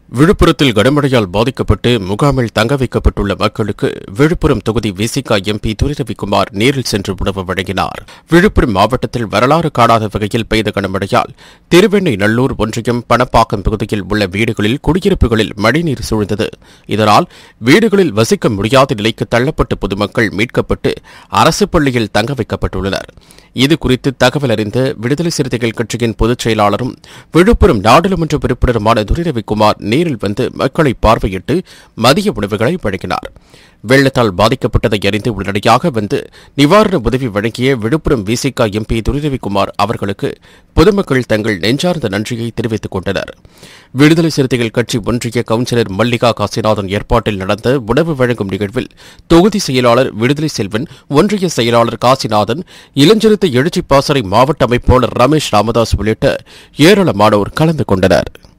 விழுப்புரத்தில் கனமழையால் பாதிக்கப்பட்டு முகாமில் தங்க வைக்கப்பட்டுள்ள மக்களுக்கு விழுப்புரம் தொகுதி விசிகா எம்பி துரை ரவிக்குமார் நேரில் சென்று உணவு வழங்கினார் விழுப்புரம் மாவட்டத்தில் வரலாறு காணாத வகையில் பெய்த கனமழையால் திருவெண்ணை நல்லூர் ஒன்றியம் பணப்பாக்கம் பகுதியில் உள்ள வீடுகளில் குடியிருப்புகளில் மழைநீர் சூழ்ந்தது இதனால் வீடுகளில் வசிக்க முடியாத நிலைக்கு தள்ளப்பட்ட பொதுமக்கள் மீட்கப்பட்டு அரசு பள்ளியில் தங்க வைக்கப்பட்டுள்ளனர் இது குறித்து தகவல் அறிந்த விடுதலை சிறுத்தைகள் கட்சியின் பொதுச் செயலாளரும் விழுப்புரம் நாடாளுமன்ற உறுப்பினருமான துரை ரவிக்குமார் நேரில் வந்து மக்களை பார்வையிட்டு மதிய உணவுகளை வழங்கினார் வெள்ளத்தால் பாதிக்கப்பட்டதை அறிந்து உடனடியாக வந்து நிவாரண உதவி வழங்கிய விழுப்புரம் விசிகா எம்பி துரை ரவிக்குமார் அவர்களுக்கு பொதுமக்கள் தங்கள் நெஞ்சார்ந்த நன்றியை தெரிவித்துக் கொண்டனர் விடுதலை சிறுத்தைகள் கட்சி ஒன்றிய கவுன்சிலர் மல்லிகா காசிநாதன் ஏற்பாட்டில் நடந்த உணவு வழங்கும் நிகழ்வில் தொகுதி செயலாளர் விடுதலை செல்வன் ஒன்றிய செயலாளர் காசிநாதன் இளஞ்சிறுத்தை எழுச்சி பாசறை மாவட்ட அமைப்பாளர் ரமேஷ் ராமதாஸ் உள்ளிட்ட ஏராளமானோர் கலந்து கொண்டனர்